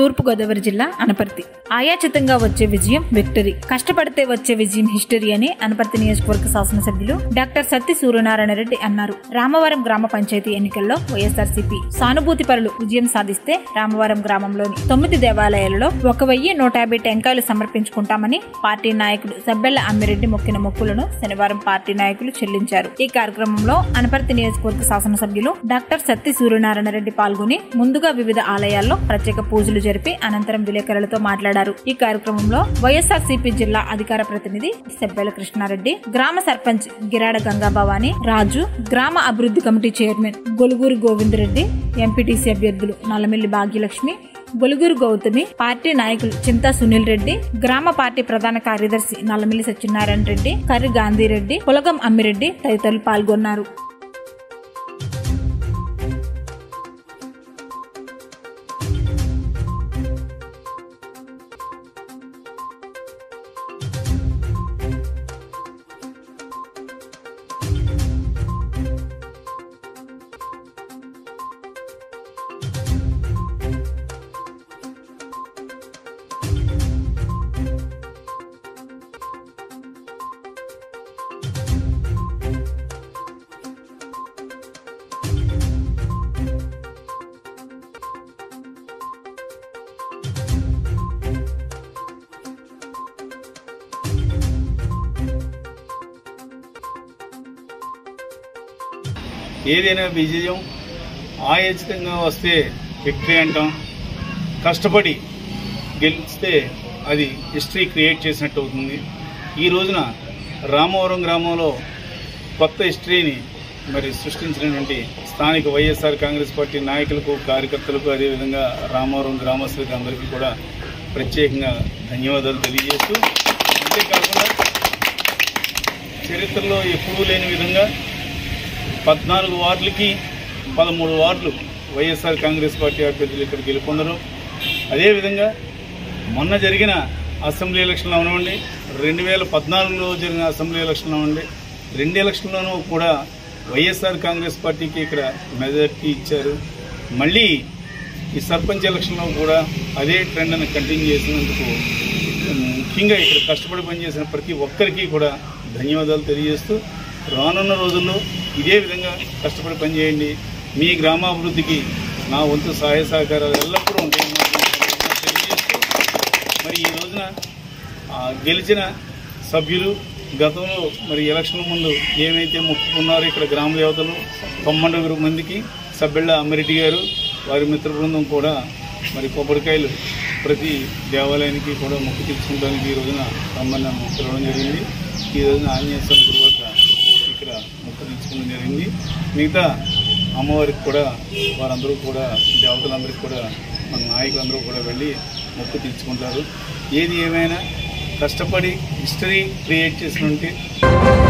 తూర్పుగోదావరి జిల్లా అనపర్తి ఆయాచితంగా వచ్చే విజయం విక్టరీ కష్టపడితే వచ్చే విజయం హిస్టరీ అని అనపర్తి నియోజకవర్గ శాసనసభ్యులు డాక్టర్ సత్తి సూర్యనారాయణ రెడ్డి అన్నారు రామవరం గ్రామ పంచాయతీ ఎన్నికల్లో వైఎస్ఆర్సీపీ సానుభూతి పరులు విజయం సాధిస్తే రామవరం గ్రామంలోని తొమ్మిది దేవాలయాలలో ఒక వెయ్యి నూట యాభై టెంకాయలు సమర్పించుకుంటామని పార్టీ నాయకుడు సబ్బెళ్ల అమ్మిరెడ్డి మొక్కిన మొక్కులను శనివారం పార్టీ నాయకులు చెల్లించారు ఈ కార్యక్రమంలో అనపర్తి నియోజకవర్గ శాసనసభ్యులు డాక్టర్ సత్తి సూర్యనారాయణ రెడ్డి పాల్గొని ముందుగా వివిధ ఆలయాల్లో ప్రత్యేక పూజలు జరిపి అనంతరం విలేకరులతో మాట్లాడారు ఈ కార్యక్రమంలో వైఎస్ఆర్ జిల్లా అధికార ప్రతినిధి సెబ్బెల కృష్ణారెడ్డి గ్రామ సర్పంచ్ గిరాడ గంగా భవాని రాజు గ్రామ అభివృద్ధి committee chairman Goluguri Govindareddy MPTC అభ్యర్థులు నల్లమిల్లి భాగ్యలక్ష్మి గొలుగురు గౌతమి పార్టీ నాయకులు చింతా సునీల్ రెడ్డి గ్రామ పార్టీ ప్రధాన కార్యదర్శి నల్లమిల్లి సత్యనారాయణ రెడ్డి కర్రి గాంధీరెడ్డి పులగం అమ్మిరెడ్డి తదితరులు పాల్గొన్నారు ఏదైనా విజయం ఆయోచితంగా వస్తే విక్టరీ అంటాం కష్టపడి గెలిస్తే అది హిస్టరీ క్రియేట్ చేసినట్టు అవుతుంది ఈ రోజున రామవరం గ్రామంలో కొత్త హిస్టరీని మరి సృష్టించినటువంటి స్థానిక వైఎస్ఆర్ కాంగ్రెస్ పార్టీ నాయకులకు కార్యకర్తలకు అదేవిధంగా రామవరం గ్రామస్తులకు అందరికీ కూడా ప్రత్యేకంగా ధన్యవాదాలు తెలియజేస్తూ అంతేకాకుండా చరిత్రలో ఎప్పుడూ లేని విధంగా పద్నాలుగు వార్డులకి పదమూడు వార్డులు వైఎస్ఆర్ కాంగ్రెస్ పార్టీ అభ్యర్థులు ఇక్కడ గెలుపొందరు అదేవిధంగా మొన్న జరిగిన అసెంబ్లీ ఎలక్షన్లు అవనివ్వండి రెండు వేల పద్నాలుగులో జరిగిన అసెంబ్లీ ఎలక్షన్లు అవనివ్వండి రెండు ఎలక్షన్లోనూ కూడా వైఎస్ఆర్ కాంగ్రెస్ పార్టీకి ఇక్కడ మెజార్టీ ఇచ్చారు మళ్ళీ ఈ సర్పంచ్ ఎలక్షన్లో కూడా అదే ట్రెండ్ని కంటిన్యూ చేసినందుకు ముఖ్యంగా ఇక్కడ కష్టపడి పనిచేసిన ప్రతి ఒక్కరికి కూడా ధన్యవాదాలు తెలియజేస్తూ రానున్న రోజుల్లో ఇదే విధంగా కష్టపడి పనిచేయండి మీ గ్రామాభివృద్ధికి నా వంతు సహాయ సహకారాలు ఎల్లప్పుడూ ఉంటాయని తెలియజేస్తూ మరి ఈ రోజున ఆ, గెలిచిన సభ్యులు గతంలో మరి ఎలక్షన్ ముందు ఏమైతే మొక్కుకున్నారో ఇక్కడ గ్రామ దేవతలు తొమ్మిది మందికి సభ్యుళ్ళ అమ్మిరెడ్డి గారు వారి మిత్ర బృందం కూడా మరి కొబ్బరికాయలు ప్రతి దేవాలయానికి కూడా మొక్కు తీర్చుకోవడానికి ఈ రోజున రమ్మని పిలవడం జరిగింది ఈ రోజున ఆంజనేయ స్వామి గుడి వద్ద ఇక్కడ మొక్కు తీర్చుకోవడం జరిగింది మిగతా అమ్మవారికి కూడా వారందరూ కూడా దేవతలందరికీ కూడా మన నాయకులందరూ కూడా వెళ్ళి మొక్కు తీర్చుకుంటారు ఏది ఏమైనా కష్టపడి హిస్టరీ క్రియేట్ చేసినటువంటి